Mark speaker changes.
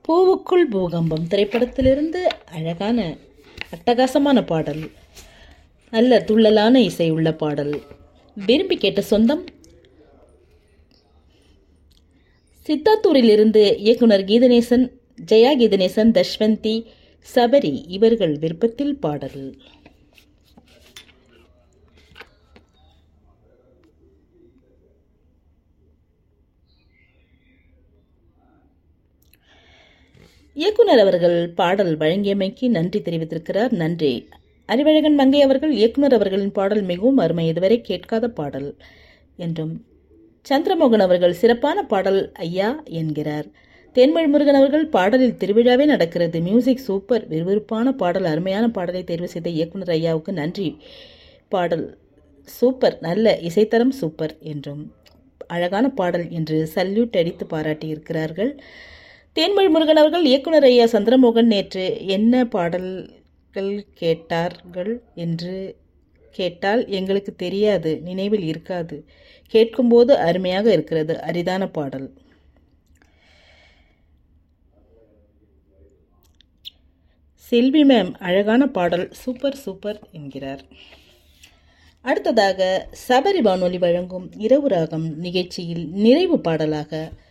Speaker 1: பூவுக்குள் பூகம்பம் திரைப்படத்திலிருந்து அழகான அட்டகாசமான பாடல் நல்ல துள்ளலான இசை உள்ள பாடல் விரும்பி கேட்ட சொந்தம் சித்தாத்தூரிலிருந்து இயக்குனர் கீதநேசன் ஜெயா கீதநேசன் தஷ்வந்தி சபரி இவர்கள் விருப்பத்தில் பாடல் இயக்குனர் அவர்கள் பாடல் வழங்கியமைக்கு நன்றி தெரிவித்திருக்கிறார் நன்றி அறிவழகன் மங்கை அவர்கள் இயக்குனர் அவர்களின் பாடல் மிகவும் அருமை இதுவரை கேட்காத பாடல் என்றும் சந்திரமோகன் அவர்கள் சிறப்பான பாடல் ஐயா என்கிறார் தேன்மொழி முருகன் அவர்கள் பாடலில் திருவிழாவே நடக்கிறது மியூசிக் சூப்பர் விறுவிறுப்பான பாடல் அருமையான பாடலை தேர்வு செய்த இயக்குனர் ஐயாவுக்கு நன்றி பாடல் சூப்பர் நல்ல இசைத்தரம் சூப்பர் என்றும் அழகான பாடல் என்று சல்யூட் அடித்து பாராட்டியிருக்கிறார்கள் தேன்மொழி முருகன் அவர்கள் இயக்குனர் ஐயா சந்திரமோகன் நேற்று என்ன பாடல்கள் கேட்டார்கள் என்று கேட்டால் எங்களுக்கு தெரியாது நினைவில் இருக்காது கேட்கும்போது அருமையாக இருக்கிறது அரிதான பாடல் செல்வி மேம் அழகான பாடல் சூப்பர் சூப்பர் என்கிறார் அடுத்ததாக சபரி வானொலி வழங்கும் இரவு ராகம் நிகழ்ச்சியில் நிறைவு பாடலாக